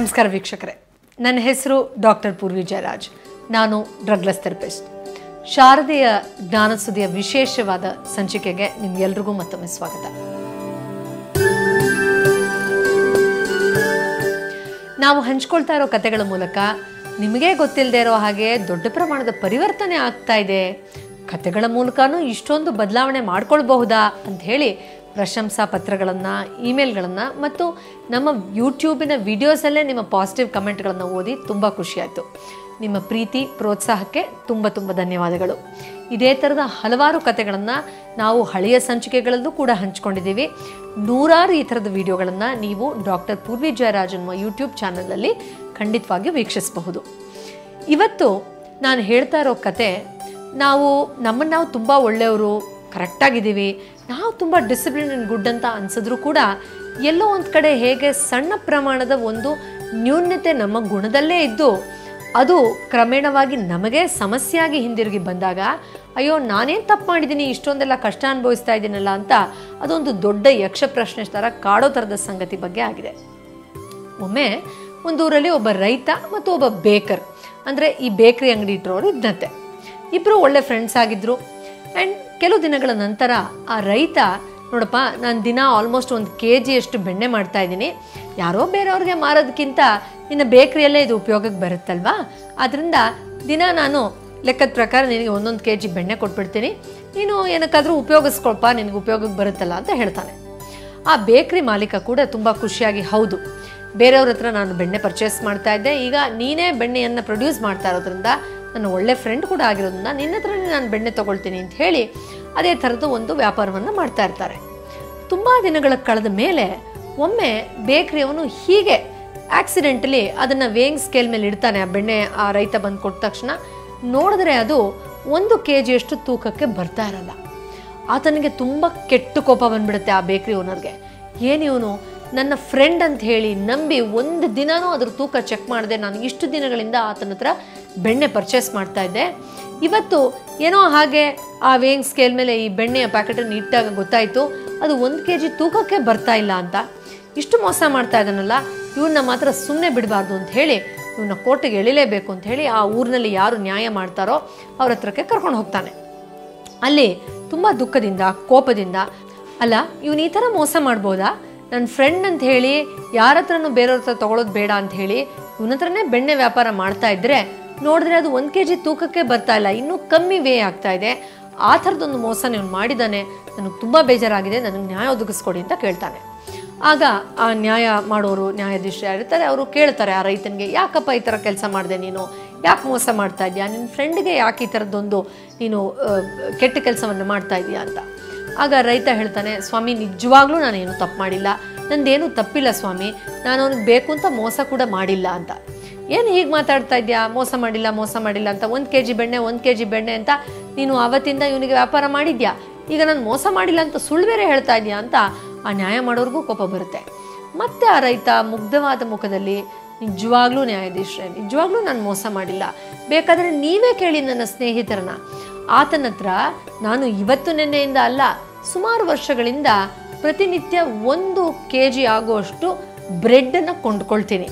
ನಮಸ್ಕಾರ ವೀಕ್ಷಕರೇ ನನ್ನ ಹೆಸರು ಡಾಕ್ಟರ್ ಪೂರ್ವಿ ಜಯರಾಜ್ ನಾನು ಡ್ರಗ್ಲೆಸ್ ಥೆರಪಿಸ್ಟ್ ಶಾರದೆಯ ಜ್ಞಾನಸುದಿಯ ವಿಶೇಷವಾದ ಸಂಚಿಕೆಗೆ ನಿಮ್ಗೆಲ್ರಿಗೂ ಮತ್ತೊಮ್ಮೆ ಸ್ವಾಗತ ನಾವು ಹಂಚ್ಕೊಳ್ತಾ ಇರೋ ಕಥೆಗಳ ಮೂಲಕ ನಿಮಗೇ ಗೊತ್ತಿಲ್ಲದೆ ಇರೋ ಹಾಗೆ ದೊಡ್ಡ ಪ್ರಮಾಣದ ಪರಿವರ್ತನೆ ಆಗ್ತಾ ಇದೆ ಕಥೆಗಳ ಮೂಲಕನೂ ಇಷ್ಟೊಂದು ಬದಲಾವಣೆ ಮಾಡ್ಕೊಳ್ಬಹುದಾ ಅಂತ ಹೇಳಿ ಪ್ರಶಂಸಾ ಪತ್ರಗಳನ್ನು ಇಮೇಲ್ಗಳನ್ನು ಮತ್ತು ನಮ್ಮ ಯೂಟ್ಯೂಬಿನ ವಿಡಿಯೋಸಲ್ಲೇ ನಿಮ್ಮ ಪಾಸಿಟಿವ್ ಕಮೆಂಟ್ಗಳನ್ನು ಓದಿ ತುಂಬ ಖುಷಿಯಾಯಿತು ನಿಮ್ಮ ಪ್ರೀತಿ ಪ್ರೋತ್ಸಾಹಕ್ಕೆ ತುಂಬ ತುಂಬ ಧನ್ಯವಾದಗಳು ಇದೇ ಥರದ ಹಲವಾರು ಕಥೆಗಳನ್ನು ನಾವು ಹಳೆಯ ಸಂಚಿಕೆಗಳಲ್ಲೂ ಕೂಡ ಹಂಚ್ಕೊಂಡಿದ್ದೀವಿ ನೂರಾರು ಈ ಥರದ ವಿಡಿಯೋಗಳನ್ನು ನೀವು ಡಾಕ್ಟರ್ ಪೂರ್ವಿ ಜಯರಾಜ್ ಅನ್ನುವ ಯೂಟ್ಯೂಬ್ ಚಾನಲಲ್ಲಿ ಖಂಡಿತವಾಗಿಯೂ ವೀಕ್ಷಿಸಬಹುದು ಇವತ್ತು ನಾನು ಹೇಳ್ತಾ ಇರೋ ಕತೆ ನಾವು ನಮ್ಮನ್ನು ನಾವು ತುಂಬ ಒಳ್ಳೆಯವರು ಕರೆಕ್ಟಾಗಿದ್ದೀವಿ ನಾವು ತುಂಬ ಡಿಸಿಪ್ಲಿನ್ ಆ್ಯಂಡ್ ಗುಡ್ ಅಂತ ಅನ್ಸಿದ್ರು ಕೂಡ ಎಲ್ಲೋ ಒಂದು ಕಡೆ ಹೇಗೆ ಸಣ್ಣ ಪ್ರಮಾಣದ ಒಂದು ನ್ಯೂನ್ಯತೆ ನಮ್ಮ ಗುಣದಲ್ಲೇ ಇದ್ದು ಅದು ಕ್ರಮೇಣವಾಗಿ ನಮಗೆ ಸಮಸ್ಯೆಯಾಗಿ ಹಿಂದಿರುಗಿ ಬಂದಾಗ ಅಯ್ಯೋ ನಾನೇನು ತಪ್ಪು ಮಾಡಿದ್ದೀನಿ ಇಷ್ಟೊಂದೆಲ್ಲ ಕಷ್ಟ ಅನುಭವಿಸ್ತಾ ಇದ್ದೀನಲ್ಲ ಅಂತ ಅದೊಂದು ದೊಡ್ಡ ಯಕ್ಷ ಪ್ರಶ್ನೆ ಥರ ಕಾಡೋ ಥರದ ಸಂಗತಿ ಬಗ್ಗೆ ಆಗಿದೆ ಒಮ್ಮೆ ಒಂದು ಊರಲ್ಲಿ ಒಬ್ಬ ರೈತ ಮತ್ತು ಒಬ್ಬ ಬೇಕರ್ ಅಂದರೆ ಈ ಬೇಕ್ರಿ ಅಂಗಡಿ ಇಟ್ಟರೋರು ಇದ್ದಂತೆ ಇಬ್ಬರು ಒಳ್ಳೆ ಫ್ರೆಂಡ್ಸ್ ಆಗಿದ್ದರು ಆ್ಯಂಡ್ ಕೆಲವು ದಿನಗಳ ನಂತರ ಆ ರೈತ ನೋಡಪ್ಪ ನಾನು ದಿನ ಆಲ್ಮೋಸ್ಟ್ ಒಂದು ಕೆ ಜಿಯಷ್ಟು ಬೆಣ್ಣೆ ಮಾಡ್ತಾ ಇದ್ದೀನಿ ಯಾರೋ ಬೇರೆಯವ್ರಿಗೆ ಮಾರೋದಕ್ಕಿಂತ ನಿನ್ನ ಬೇಕ್ರಿಯಲ್ಲೇ ಇದು ಉಪಯೋಗಕ್ಕೆ ಬರುತ್ತಲ್ವಾ ಆದ್ದರಿಂದ ದಿನ ನಾನು ಲೆಕ್ಕದ ಪ್ರಕಾರ ನಿನಗೆ ಒಂದೊಂದು ಕೆ ಜಿ ಬೆಣ್ಣೆ ಕೊಟ್ಬಿಡ್ತೀನಿ ನೀನು ಏನಕ್ಕಾದರೂ ಉಪಯೋಗಿಸ್ಕೊಳ್ಪ ನಿನಗೆ ಉಪಯೋಗಕ್ಕೆ ಬರುತ್ತಲ್ಲ ಅಂತ ಹೇಳ್ತಾನೆ ಆ ಬೇಕ್ರಿ ಮಾಲೀಕ ಕೂಡ ತುಂಬ ಖುಷಿಯಾಗಿ ಹೌದು ಬೇರೆಯವ್ರ ಹತ್ರ ನಾನು ಬೆಣ್ಣೆ ಪರ್ಚೇಸ್ ಮಾಡ್ತಾ ಇದ್ದೆ ಈಗ ನೀನೇ ಬೆಣ್ಣೆಯನ್ನು ಪ್ರೊಡ್ಯೂಸ್ ಮಾಡ್ತಾ ಇರೋದ್ರಿಂದ ನನ್ನ ಒಳ್ಳೆ ಫ್ರೆಂಡ್ ಕೂಡ ಆಗಿರೋದ್ರಿಂದ ನಿನ್ನ ಹತ್ರನೇ ನಾನು ಬೆಣ್ಣೆ ತೊಗೊಳ್ತೀನಿ ಅಂತ ಹೇಳಿ ಅದೇ ಥರದ್ದು ಒಂದು ವ್ಯಾಪಾರವನ್ನು ಮಾಡ್ತಾ ಇರ್ತಾರೆ ತುಂಬ ದಿನಗಳ ಕಳೆದ ಮೇಲೆ ಒಮ್ಮೆ ಬೇಕ್ರಿಯವನು ಹೀಗೆ ಆಕ್ಸಿಡೆಂಟಲಿ ಅದನ್ನು ವೇಯಿಂಗ್ ಸ್ಕೇಲ್ ಮೇಲೆ ಇಡ್ತಾನೆ ಆ ಬೆಣ್ಣೆ ಆ ರೈತ ಬಂದು ಕೊಟ್ಟ ತಕ್ಷಣ ನೋಡಿದ್ರೆ ಅದು ಒಂದು ಕೆ ಜಿಯಷ್ಟು ತೂಕಕ್ಕೆ ಬರ್ತಾ ಇರಲ್ಲ ಆತನಿಗೆ ತುಂಬ ಕೆಟ್ಟ ಕೋಪ ಬಂದ್ಬಿಡುತ್ತೆ ಆ ಬೇಕ್ರಿ ಓನರ್ಗೆ ಏನಿವನು ನನ್ನ ಫ್ರೆಂಡ್ ಅಂತ ಹೇಳಿ ನಂಬಿ ಒಂದು ದಿನನೂ ಅದ್ರ ತೂಕ ಚೆಕ್ ಮಾಡಿದೆ ನಾನು ಇಷ್ಟು ದಿನಗಳಿಂದ ಆತನ ಹತ್ರ ಬೆಣ್ಣೆ ಪರ್ಚೇಸ್ ಮಾಡ್ತಾ ಇದ್ದೆ ಇವತ್ತು ಏನೋ ಹಾಗೆ ಆ ವೇಯಿಂಗ್ ಸ್ಕೇಲ್ ಮೇಲೆ ಈ ಬೆಣ್ಣೆಯ ಪ್ಯಾಕೆಟನ್ನು ಇಟ್ಟಾಗ ಗೊತ್ತಾಯಿತು ಅದು ಒಂದು ಕೆ ಜಿ ತೂಕಕ್ಕೆ ಬರ್ತಾ ಇಲ್ಲ ಅಂತ ಇಷ್ಟು ಮೋಸ ಮಾಡ್ತಾ ಇದ್ದಾನಲ್ಲ ಇವನ್ನ ಮಾತ್ರ ಸುಮ್ಮನೆ ಬಿಡಬಾರ್ದು ಅಂತ ಹೇಳಿ ಇವನ್ನ ಕೋರ್ಟಿಗೆ ಎಳಿಲೇಬೇಕು ಅಂತ ಹೇಳಿ ಆ ಊರಿನಲ್ಲಿ ಯಾರು ನ್ಯಾಯ ಮಾಡ್ತಾರೋ ಅವ್ರ ಹತ್ರಕ್ಕೆ ಕರ್ಕೊಂಡು ಹೋಗ್ತಾನೆ ಅಲ್ಲಿ ತುಂಬ ದುಃಖದಿಂದ ಕೋಪದಿಂದ ಅಲ್ಲ ಇವನು ಈ ಥರ ಮೋಸ ಮಾಡ್ಬೋದಾ ನನ್ನ ಫ್ರೆಂಡ್ ಅಂತ ಹೇಳಿ ಯಾರ ಹತ್ರನೂ ಬೇರೆಯವ್ರ ಹತ್ರ ತೊಗೊಳೋದು ಬೇಡ ಅಂತ ಹೇಳಿ ಇವನ ಹತ್ರನೇ ಬೆಣ್ಣೆ ವ್ಯಾಪಾರ ಮಾಡ್ತಾ ಇದ್ರೆ ನೋಡಿದ್ರೆ ಅದು ಒಂದು ಕೆ ಜಿ ತೂಕಕ್ಕೆ ಬರ್ತಾ ಇಲ್ಲ ಇನ್ನೂ ಕಮ್ಮಿ ವೇ ಆಗ್ತಾ ಇದೆ ಆ ಥರದೊಂದು ಮೋಸ ನೀವು ಮಾಡಿದ್ದಾನೆ ನನಗೆ ತುಂಬ ಬೇಜಾರಾಗಿದೆ ನನಗೆ ನ್ಯಾಯ ಒದಗಿಸ್ಕೊಡಿ ಅಂತ ಕೇಳ್ತಾನೆ ಆಗ ಆ ನ್ಯಾಯ ಮಾಡೋರು ನ್ಯಾಯಾಧೀಶರು ಯಾರಿರ್ತಾರೆ ಅವರು ಕೇಳ್ತಾರೆ ಆ ರೈತನಿಗೆ ಯಾಕಪ್ಪ ಈ ಥರ ಕೆಲಸ ಮಾಡಿದೆ ನೀನು ಯಾಕೆ ಮೋಸ ಮಾಡ್ತಾ ಇದೆಯಾ ನಿನ್ನ ಫ್ರೆಂಡ್ಗೆ ಯಾಕೆ ಈ ಥರದ್ದೊಂದು ನೀನು ಆ, ಕೆಟ್ಟ ಕೆಲಸವನ್ನು ಮಾಡ್ತಾ ಇದೀಯಾ ಅಂತ ಆಗ ರೈತ ಹೇಳ್ತಾನೆ ಸ್ವಾಮಿ ನಿಜವಾಗ್ಲೂ ನಾನೇನು ತಪ್ಪು ಮಾಡಿಲ್ಲ ನಂದೇನು ತಪ್ಪಿಲ್ಲ ಸ್ವಾಮಿ ನಾನು ಅವ್ನಿಗೆ ಬೇಕು ಅಂತ ಮೋಸ ಕೂಡ ಮಾಡಿಲ್ಲ ಅಂತ ಏನು ಹೀಗೆ ಮಾತಾಡ್ತಾ ಇದೆಯಾ ಮೋಸ ಮಾಡಿಲ್ಲ ಮೋಸ ಮಾಡಿಲ್ಲ ಅಂತ ಒಂದು ಕೆ ಜಿ ಬೆಣ್ಣೆ ಒಂದು ಕೆ ಜಿ ಬೆಣ್ಣೆ ಅಂತ ನೀನು ಅವತ್ತಿಂದ ಇವನಿಗೆ ವ್ಯಾಪಾರ ಮಾಡಿದ್ಯಾ ಈಗ ನಾನು ಮೋಸ ಮಾಡಿಲ್ಲ ಅಂತ ಸುಳ್ಳು ಬೇರೆ ಹೇಳ್ತಾ ಇದೆಯಾ ಅಂತ ಆ ನ್ಯಾಯ ಮಾಡೋರ್ಗೂ ಕೋಪ ಬರುತ್ತೆ ಮತ್ತೆ ಆ ರೈತ ಮುಗ್ಧವಾದ ಮುಖದಲ್ಲಿ ನಿಜವಾಗ್ಲೂ ನ್ಯಾಯಾಧೀಶರೇ ನಿಜವಾಗ್ಲೂ ನಾನು ಮೋಸ ಮಾಡಿಲ್ಲ ಬೇಕಾದರೆ ನೀವೇ ಕೇಳಿ ನನ್ನ ಸ್ನೇಹಿತರನ್ನ ಆತನ ಹತ್ರ ನಾನು ಇವತ್ತು ನೆನ್ನೆಯಿಂದ ಅಲ್ಲ ಸುಮಾರು ವರ್ಷಗಳಿಂದ ಪ್ರತಿನಿತ್ಯ ಒಂದು ಕೆ ಜಿ ಆಗುವಷ್ಟು ಬ್ರೆಡ್ಡನ್ನು ಕೊಂಡ್ಕೊಳ್ತೀನಿ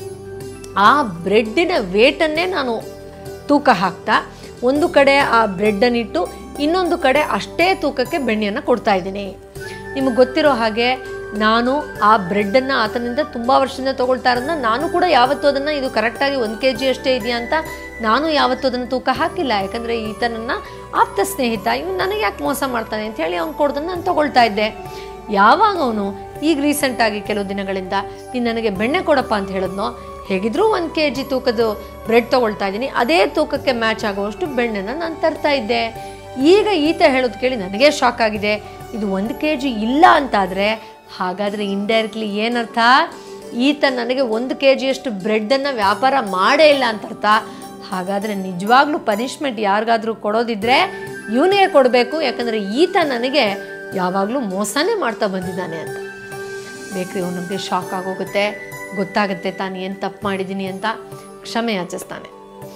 ಆ ಬ್ರೆಡ್ಡಿನ ವೇಟನ್ನೇ ನಾನು ತೂಕ ಹಾಕ್ತಾ ಒಂದು ಕಡೆ ಆ ಬ್ರೆಡ್ಡನ್ನಿಟ್ಟು ಇನ್ನೊಂದು ಕಡೆ ಅಷ್ಟೇ ತೂಕಕ್ಕೆ ಬೆಣ್ಣೆಯನ್ನು ಕೊಡ್ತಾ ಇದ್ದೀನಿ ನಿಮಗೆ ಗೊತ್ತಿರೋ ಹಾಗೆ ನಾನು ಆ ಬ್ರೆಡ್ಡನ್ನು ಆತನಿಂದ ತುಂಬ ವರ್ಷದಿಂದ ತೊಗೊಳ್ತಾ ಇರೋದನ್ನ ನಾನು ಕೂಡ ಯಾವತ್ತೂ ಅದನ್ನು ಇದು ಕರೆಕ್ಟಾಗಿ ಒಂದು ಕೆ ಜಿ ಅಷ್ಟೇ ಇದೆಯಾ ಅಂತ ನಾನು ಯಾವತ್ತೂ ಅದನ್ನು ತೂಕ ಹಾಕಿಲ್ಲ ಯಾಕಂದರೆ ಈತನನ್ನು ಆಪ್ತ ಸ್ನೇಹಿತ ಇವನು ನನಗೆ ಯಾಕೆ ಮೋಸ ಮಾಡ್ತಾನೆ ಅಂತ ಹೇಳಿ ಅವ್ನು ಕೊಡ್ದನ್ನು ನಾನು ತೊಗೊಳ್ತಾ ಇದ್ದೆ ಯಾವಾಗ ಅವನು ಈಗ ರೀಸೆಂಟಾಗಿ ಕೆಲವು ದಿನಗಳಿಂದ ನೀನು ನನಗೆ ಬೆಣ್ಣೆ ಕೊಡಪ್ಪ ಅಂತ ಹೇಳಿದ್ನೋ ಹೇಗಿದ್ರೂ ಒಂದು ಕೆ ಜಿ ತೂಕದ ಬ್ರೆಡ್ ತೊಗೊಳ್ತಾ ಇದ್ದೀನಿ ಅದೇ ತೂಕಕ್ಕೆ ಮ್ಯಾಚ್ ಆಗುವಷ್ಟು ಬೆಣ್ಣೆನ ನಾನು ತರ್ತಾ ಇದ್ದೆ ಈಗ ಈತ ಹೇಳೋದು ಕೇಳಿ ನನಗೆ ಶಾಕ್ ಆಗಿದೆ ಇದು ಒಂದು ಕೆ ಜಿ ಇಲ್ಲ ಅಂತಾದರೆ ಹಾಗಾದರೆ ಇಂಡೈರೆಕ್ಟ್ಲಿ ಏನರ್ಥ ಈತ ನನಗೆ ಒಂದು ಕೆ ಜಿಯಷ್ಟು ಬ್ರೆಡ್ಡನ್ನು ವ್ಯಾಪಾರ ಮಾಡೇ ಇಲ್ಲ ಅಂತ ಅರ್ಥ ಹಾಗಾದರೆ ನಿಜವಾಗ್ಲೂ ಪನಿಷ್ಮೆಂಟ್ ಯಾರಿಗಾದ್ರೂ ಕೊಡೋದಿದ್ರೆ ಇವನಿಗೆ ಕೊಡಬೇಕು ಯಾಕಂದರೆ ಈತ ನನಗೆ ಯಾವಾಗಲೂ ಮೋಸನೇ ಮಾಡ್ತಾ ಬಂದಿದ್ದಾನೆ ಅಂತ ಬೇಕ್ರಿ ಅವನಿಗೆ ಶಾಕ್ ಆಗೋಗುತ್ತೆ ಗೊತ್ತಾಗುತ್ತೆ ತಾನು ಏನು ತಪ್ಪು ಮಾಡಿದ್ದೀನಿ ಅಂತ ಕ್ಷಮೆ ಯಾಚಿಸ್ತಾನೆ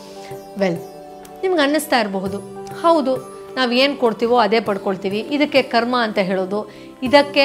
ವೆಲ್ ನಿಮ್ಗೆ ಅನ್ನಿಸ್ತಾ ಇರಬಹುದು ಹೌದು ನಾವು ಏನು ಕೊಡ್ತೀವೋ ಅದೇ ಪಡ್ಕೊಳ್ತೀವಿ ಇದಕ್ಕೆ ಕರ್ಮ ಅಂತ ಹೇಳೋದು ಇದಕ್ಕೆ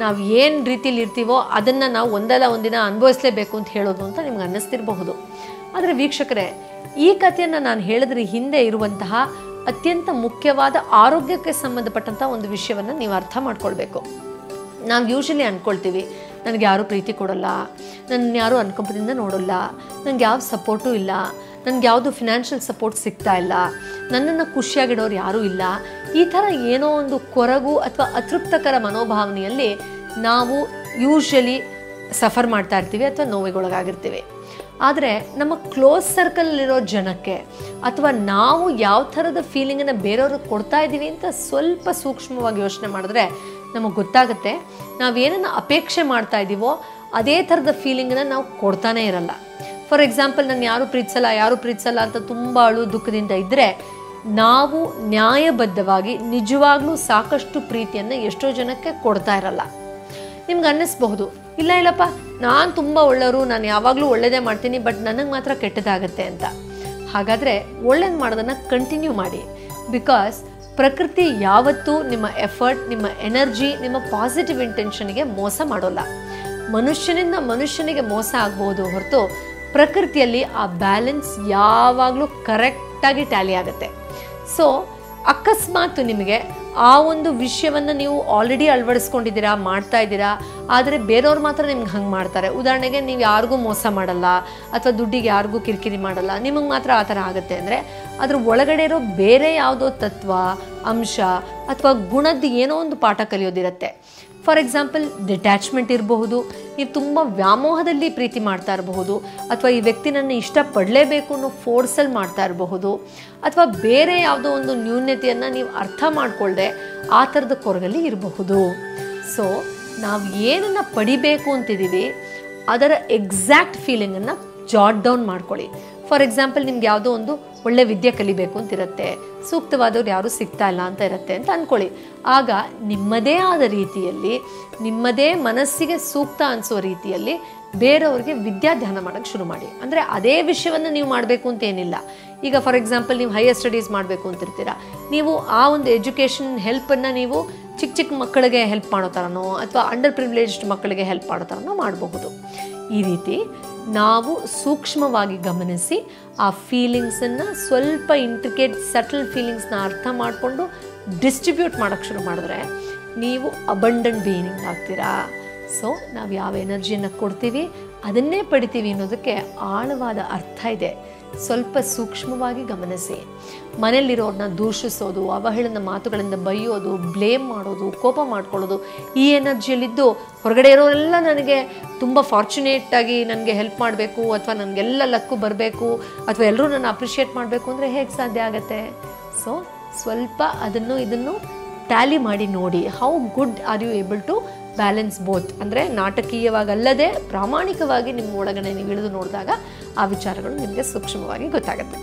ನಾವು ಏನು ರೀತಿಲಿ ಇರ್ತೀವೋ ಅದನ್ನು ನಾವು ಒಂದಲ್ಲ ಒಂದಿನ ಅನುಭವಿಸ್ಲೇಬೇಕು ಅಂತ ಹೇಳೋದು ಅಂತ ನಿಮ್ಗೆ ಅನ್ನಿಸ್ತಿರಬಹುದು ಆದರೆ ವೀಕ್ಷಕರೇ ಈ ಕಥೆಯನ್ನು ನಾನು ಹೇಳಿದ್ರೆ ಹಿಂದೆ ಇರುವಂತಹ ಅತ್ಯಂತ ಮುಖ್ಯವಾದ ಆರೋಗ್ಯಕ್ಕೆ ಸಂಬಂಧಪಟ್ಟಂಥ ಒಂದು ವಿಷಯವನ್ನು ನೀವು ಅರ್ಥ ಮಾಡ್ಕೊಳ್ಬೇಕು ನಾವು ಯೂಶಲಿ ಅಂದ್ಕೊಳ್ತೀವಿ ನನಗೆ ಯಾರೂ ಪ್ರೀತಿ ಕೊಡಲ್ಲ ನನ್ನ ಯಾರೂ ಅನುಕಂಪದಿಂದ ನೋಡಲ್ಲ ನನಗೆ ಯಾವ ಸಪೋರ್ಟು ಇಲ್ಲ ನನಗೆ ಯಾವುದು ಫಿನಾನ್ಷಿಯಲ್ ಸಪೋರ್ಟ್ ಸಿಗ್ತಾ ಇಲ್ಲ ನನ್ನನ್ನು ಖುಷಿಯಾಗಿಡೋರು ಯಾರೂ ಇಲ್ಲ ಈ ಥರ ಏನೋ ಒಂದು ಕೊರಗು ಅಥವಾ ಅತೃಪ್ತಕರ ಮನೋಭಾವನೆಯಲ್ಲಿ ನಾವು ಯೂಶಲಿ ಸಫರ್ ಮಾಡ್ತಾ ಇರ್ತೀವಿ ಅಥವಾ ನೋವಿಗೊಳಗಾಗಿರ್ತೀವಿ ಆದರೆ ನಮ್ಮ ಕ್ಲೋಸ್ ಸರ್ಕಲಲ್ಲಿರೋ ಜನಕ್ಕೆ ಅಥವಾ ನಾವು ಯಾವ ಥರದ ಫೀಲಿಂಗನ್ನು ಬೇರೆಯವ್ರಿಗೆ ಕೊಡ್ತಾ ಇದ್ದೀವಿ ಅಂತ ಸ್ವಲ್ಪ ಸೂಕ್ಷ್ಮವಾಗಿ ಯೋಚನೆ ಮಾಡಿದ್ರೆ ನಮಗೆ ಗೊತ್ತಾಗುತ್ತೆ ನಾವೇನನ್ನು ಅಪೇಕ್ಷೆ ಮಾಡ್ತಾ ಇದ್ದೀವೋ ಅದೇ ಥರದ ಫೀಲಿಂಗನ್ನು ನಾವು ಕೊಡ್ತಾನೇ ಇರಲ್ಲ ಫಾರ್ ಎಕ್ಸಾಂಪಲ್ ನಾನು ಯಾರು ಪ್ರೀತಿಸಲ್ಲ ಯಾರು ಪ್ರೀತಿಸಲ್ಲ ಅಂತ ತುಂಬ ಅಳು ದುಃಖದಿಂದ ಇದ್ದರೆ ನಾವು ನ್ಯಾಯಬದ್ಧವಾಗಿ ನಿಜವಾಗ್ಲೂ ಸಾಕಷ್ಟು ಪ್ರೀತಿಯನ್ನು ಎಷ್ಟೋ ಜನಕ್ಕೆ ಕೊಡ್ತಾ ಇರಲ್ಲ ನಿಮ್ಗೆ ಅನ್ನಿಸ್ಬಹುದು ಇಲ್ಲ ಇಲ್ಲಪ್ಪ ನಾನು ತುಂಬ ಒಳ್ಳೆಯವರು ನಾನು ಯಾವಾಗಲೂ ಒಳ್ಳೆಯದೇ ಮಾಡ್ತೀನಿ ಬಟ್ ನನಗೆ ಮಾತ್ರ ಕೆಟ್ಟದಾಗತ್ತೆ ಅಂತ ಹಾಗಾದರೆ ಒಳ್ಳೇದು ಮಾಡೋದನ್ನು ಕಂಟಿನ್ಯೂ ಮಾಡಿ ಬಿಕಾಸ್ ಪ್ರಕೃತಿ ಯಾವತ್ತೂ ನಿಮ್ಮ ಎಫರ್ಟ್ ನಿಮ್ಮ ಎನರ್ಜಿ ನಿಮ್ಮ ಪಾಸಿಟಿವ್ ಇಂಟೆನ್ಷನ್ಗೆ ಮೋಸ ಮಾಡೋಲ್ಲ ಮನುಷ್ಯನಿಂದ ಮನುಷ್ಯನಿಗೆ ಮೋಸ ಆಗ್ಬೋದು ಹೊರತು ಪ್ರಕೃತಿಯಲ್ಲಿ ಆ ಬ್ಯಾಲೆನ್ಸ್ ಯಾವಾಗಲೂ ಕರೆಕ್ಟಾಗಿ ಟ್ಯಾಲಿ ಆಗುತ್ತೆ ಸೊ ಅಕಸ್ಮಾತ್ ನಿಮಗೆ ಆ ಒಂದು ವಿಷಯವನ್ನು ನೀವು ಆಲ್ರೆಡಿ ಅಳವಡಿಸ್ಕೊಂಡಿದ್ದೀರಾ ಮಾಡ್ತಾ ಇದ್ದೀರಾ ಆದರೆ ಬೇರೆಯವ್ರು ಮಾತ್ರ ನಿಮ್ಗೆ ಹಂಗೆ ಮಾಡ್ತಾರೆ ಉದಾಹರಣೆಗೆ ನೀವು ಯಾರಿಗೂ ಮೋಸ ಮಾಡಲ್ಲ ಅಥವಾ ದುಡ್ಡಿಗೆ ಯಾರಿಗೂ ಕಿರಿಕಿರಿ ಮಾಡಲ್ಲ ನಿಮಗೆ ಮಾತ್ರ ಆ ಥರ ಆಗುತ್ತೆ ಅಂದರೆ ಅದ್ರ ಒಳಗಡೆ ಇರೋ ಬೇರೆ ಯಾವುದೋ ತತ್ವ ಅಂಶ ಅಥವಾ ಗುಣದ ಏನೋ ಒಂದು ಪಾಠ ಕಲಿಯೋದಿರುತ್ತೆ ಫಾರ್ ಎಕ್ಸಾಂಪಲ್ ಡಿಟ್ಯಾಚ್ಮೆಂಟ್ ಇರಬಹುದು ನೀವು ತುಂಬ ವ್ಯಾಮೋಹದಲ್ಲಿ ಪ್ರೀತಿ ಮಾಡ್ತಾ ಇರಬಹುದು ಅಥವಾ ಈ ವ್ಯಕ್ತಿ ನನ್ನ ಇಷ್ಟಪಡಲೇಬೇಕು ಅನ್ನೋ ಫೋರ್ಸಲ್ಲಿ ಮಾಡ್ತಾ ಇರಬಹುದು ಅಥವಾ ಬೇರೆ ಯಾವುದೋ ಒಂದು ನ್ಯೂನ್ಯತೆಯನ್ನು ನೀವು ಅರ್ಥ ಮಾಡ್ಕೊಳ್ದೆ ಆ ಥರದ ಕೊರಗಲ್ಲಿ ಇರಬಹುದು ಸೊ ನಾವು ಏನನ್ನು ಪಡಿಬೇಕು ಅಂತಿದ್ದೀವಿ ಅದರ ಎಕ್ಸಾಕ್ಟ್ ಫೀಲಿಂಗನ್ನು ಜಾಟ್ ಡೌನ್ ಮಾಡ್ಕೊಳ್ಳಿ ಫಾರ್ ಎಕ್ಸಾಂಪಲ್ ನಿಮ್ಗೆ ಯಾವುದೋ ಒಂದು ಒಳ್ಳೆ ವಿದ್ಯೆ ಕಲಿಬೇಕು ಅಂತಿರುತ್ತೆ ಸೂಕ್ತವಾದವ್ರು ಯಾರೂ ಸಿಗ್ತಾ ಇಲ್ಲ ಅಂತ ಇರುತ್ತೆ ಅಂತ ಅಂದ್ಕೊಳ್ಳಿ ಆಗ ನಿಮ್ಮದೇ ಆದ ರೀತಿಯಲ್ಲಿ ನಿಮ್ಮದೇ ಮನಸ್ಸಿಗೆ ಸೂಕ್ತ ಅನಿಸೋ ರೀತಿಯಲ್ಲಿ ಬೇರೆಯವ್ರಿಗೆ ವಿದ್ಯಾಧ್ಯಾನ ಮಾಡೋಕ್ಕೆ ಶುರು ಮಾಡಿ ಅಂದರೆ ಅದೇ ವಿಷಯವನ್ನು ನೀವು ಮಾಡಬೇಕು ಅಂತ ಏನಿಲ್ಲ ಈಗ ಫಾರ್ ಎಕ್ಸಾಂಪಲ್ ನೀವು ಹೈಯರ್ ಸ್ಟಡೀಸ್ ಮಾಡಬೇಕು ಅಂತಿರ್ತೀರಾ ನೀವು ಆ ಒಂದು ಎಜುಕೇಷನ್ ಹೆಲ್ಪನ್ನು ನೀವು ಚಿಕ್ಕ ಚಿಕ್ಕ ಮಕ್ಕಳಿಗೆ ಹೆಲ್ಪ್ ಮಾಡೋ ಥರನೋ ಅಥವಾ ಅಂಡರ್ ಪ್ರಿವಿಲೇಜ್ಡ್ ಮಕ್ಕಳಿಗೆ ಹೆಲ್ಪ್ ಮಾಡೋ ಥರನೋ ಮಾಡಬಹುದು ಈ ರೀತಿ ನಾವು ಸೂಕ್ಷ್ಮವಾಗಿ ಗಮನಿಸಿ ಆ ಫೀಲಿಂಗ್ಸನ್ನು ಸ್ವಲ್ಪ ಇಂಟ್ರಿಕೇಟ್ ಸಟಲ್ ಫೀಲಿಂಗ್ಸ್ನ ಅರ್ಥ ಮಾಡಿಕೊಂಡು ಡಿಸ್ಟ್ರಿಬ್ಯೂಟ್ ಮಾಡೋಕ್ಕೆ ಶುರು ಮಾಡಿದ್ರೆ ನೀವು ಅಬಂಡೆಂಟ್ ಬೀನಿಂಗ್ ಆಗ್ತೀರಾ ಸೊ ನಾವು ಯಾವ ಎನರ್ಜಿಯನ್ನು ಕೊಡ್ತೀವಿ ಅದನ್ನೇ ಪಡಿತೀವಿ ಅನ್ನೋದಕ್ಕೆ ಆಳವಾದ ಅರ್ಥ ಇದೆ ಸ್ವಲ್ಪ ಸೂಕ್ಷ್ಮವಾಗಿ ಗಮನಿಸಿ ಮನೆಯಲ್ಲಿರೋರನ್ನ ದೂಷಿಸೋದು ಅವಹೇಳನ ಮಾತುಗಳಿಂದ ಬೈಯೋದು ಬ್ಲೇಮ್ ಮಾಡೋದು ಕೋಪ ಮಾಡ್ಕೊಳ್ಳೋದು ಈ ಎನರ್ಜಿಯಲ್ಲಿದ್ದು ಹೊರಗಡೆ ಇರೋರೆಲ್ಲ ನನಗೆ ತುಂಬ ಫಾರ್ಚುನೇಟ್ ಆಗಿ ನನಗೆ ಹೆಲ್ಪ್ ಮಾಡಬೇಕು ಅಥವಾ ನನಗೆಲ್ಲ ಲಕ್ಕು ಬರಬೇಕು ಅಥವಾ ಎಲ್ಲರೂ ನನ್ನ ಅಪ್ರಿಷಿಯೇಟ್ ಮಾಡಬೇಕು ಅಂದರೆ ಹೇಗೆ ಸಾಧ್ಯ ಆಗುತ್ತೆ ಸೊ ಸ್ವಲ್ಪ ಅದನ್ನು ಇದನ್ನು ಟ್ಯಾಲಿ ಮಾಡಿ ನೋಡಿ how good are you able to balance both ಅಂದರೆ ನಾಟಕೀಯವಾಗಲ್ಲದೆ ಪ್ರಾಮಾಣಿಕವಾಗಿ ನಿಮ್ಮ ಒಳಗಡೆ ನೀವು ಇಳಿದು ನೋಡಿದಾಗ ಆ ವಿಚಾರಗಳು ನಿಮಗೆ ಸೂಕ್ಷ್ಮವಾಗಿ ಗೊತ್ತಾಗುತ್ತೆ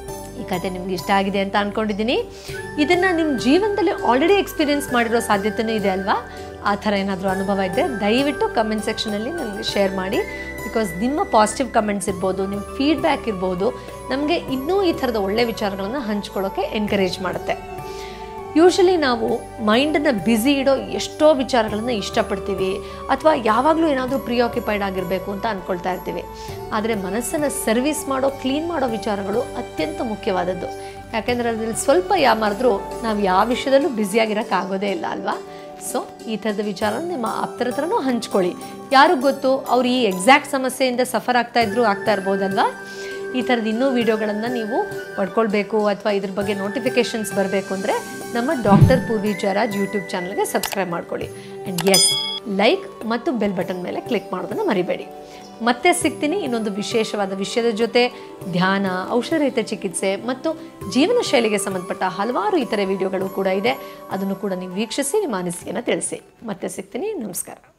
ಈ ಕತೆ ನಿಮ್ಗೆ ಇಷ್ಟ ಆಗಿದೆ ಅಂತ ಅಂದ್ಕೊಂಡಿದ್ದೀನಿ ಇದನ್ನು ನಿಮ್ಮ ಜೀವನದಲ್ಲಿ ಆಲ್ರೆಡಿ ಎಕ್ಸ್ಪೀರಿಯೆನ್ಸ್ ಮಾಡಿರೋ ಸಾಧ್ಯತೆಯೂ ಇದೆ ಅಲ್ವಾ ಆ ಥರ ಏನಾದರೂ ಅನುಭವ ಇದ್ದರೆ ದಯವಿಟ್ಟು ಕಮೆಂಟ್ ಸೆಕ್ಷನಲ್ಲಿ ನನಗೆ ಶೇರ್ ಮಾಡಿ ಬಿಕಾಸ್ ನಿಮ್ಮ ಪಾಸಿಟಿವ್ ಕಮೆಂಟ್ಸ್ ಇರ್ಬೋದು ನಿಮ್ಮ ಫೀಡ್ಬ್ಯಾಕ್ ಇರ್ಬೋದು ನಮಗೆ ಇನ್ನೂ ಈ ಥರದ ಒಳ್ಳೆ ವಿಚಾರಗಳನ್ನು ಹಂಚ್ಕೊಳ್ಳೋಕ್ಕೆ ಎನ್ಕರೇಜ್ ಮಾಡುತ್ತೆ ಯೂಶಲಿ ನಾವು ಮೈಂಡನ್ನು ಬ್ಯುಸಿ ಇಡೋ ಎಷ್ಟೋ ವಿಚಾರಗಳನ್ನು ಇಷ್ಟಪಡ್ತೀವಿ ಅಥವಾ ಯಾವಾಗಲೂ ಏನಾದರೂ ಪ್ರಿಯಾಕ್ಯುಪೈಡ್ ಆಗಿರಬೇಕು ಅಂತ ಅಂದ್ಕೊಳ್ತಾ ಇರ್ತೀವಿ ಆದರೆ ಮನಸ್ಸನ್ನು ಸರ್ವಿಸ್ ಮಾಡೋ ಕ್ಲೀನ್ ಮಾಡೋ ವಿಚಾರಗಳು ಅತ್ಯಂತ ಮುಖ್ಯವಾದದ್ದು ಯಾಕೆಂದರೆ ಅದರಲ್ಲಿ ಸ್ವಲ್ಪ ಯಾಮಾರಿದ್ರೂ ನಾವು ಯಾವ ವಿಷಯದಲ್ಲೂ ಬ್ಯುಸಿಯಾಗಿರೋಕ್ಕಾಗೋದೇ ಇಲ್ಲ ಅಲ್ವಾ ಸೊ ಈ ಥರದ ವಿಚಾರ ನಿಮ್ಮ ಆಪ್ತರ ಹತ್ರನೂ ಹಂಚ್ಕೊಳ್ಳಿ ಯಾರಿಗೆ ಗೊತ್ತು ಅವ್ರು ಈ ಎಕ್ಸಾಕ್ಟ್ ಸಮಸ್ಯೆಯಿಂದ ಸಫರ್ ಆಗ್ತಾ ಇದ್ರು ಆಗ್ತಾ ಇರ್ಬೋದಲ್ವಾ ಈ ಥರದ ಇನ್ನೂ ವಿಡಿಯೋಗಳನ್ನು ನೀವು ಪಡ್ಕೊಳ್ಬೇಕು ಅಥವಾ ಇದ್ರ ಬಗ್ಗೆ ನೋಟಿಫಿಕೇಷನ್ಸ್ ಬರಬೇಕು ಅಂದರೆ ನಮ್ಮ ಡಾಕ್ಟರ್ ಪೂರ್ವಿ ಜರಾಜ್ ಯೂಟ್ಯೂಬ್ ಚಾನಲ್ಗೆ ಸಬ್ಸ್ಕ್ರೈಬ್ ಮಾಡ್ಕೊಳ್ಳಿ ಆ್ಯಂಡ್ ಎಸ್ ಲೈಕ್ ಮತ್ತು ಬೆಲ್ ಬಟನ್ ಮೇಲೆ ಕ್ಲಿಕ್ ಮಾಡೋದನ್ನು ಮರಿಬೇಡಿ ಮತ್ತೆ ಸಿಗ್ತೀನಿ ಇನ್ನೊಂದು ವಿಶೇಷವಾದ ವಿಷಯದ ಜೊತೆ ಧ್ಯಾನ ಔಷಧರಹಿತ ಚಿಕಿತ್ಸೆ ಮತ್ತು ಜೀವನ ಶೈಲಿಗೆ ಸಂಬಂಧಪಟ್ಟ ಹಲವಾರು ಇತರೆ ವಿಡಿಯೋಗಳು ಕೂಡ ಇದೆ ಅದನ್ನು ಕೂಡ ನೀವು ವೀಕ್ಷಿಸಿ ನಿಮ್ಮ ಅನಿಸಿಕೆಯನ್ನು ತಿಳಿಸಿ ಮತ್ತೆ ಸಿಗ್ತೀನಿ ನಮಸ್ಕಾರ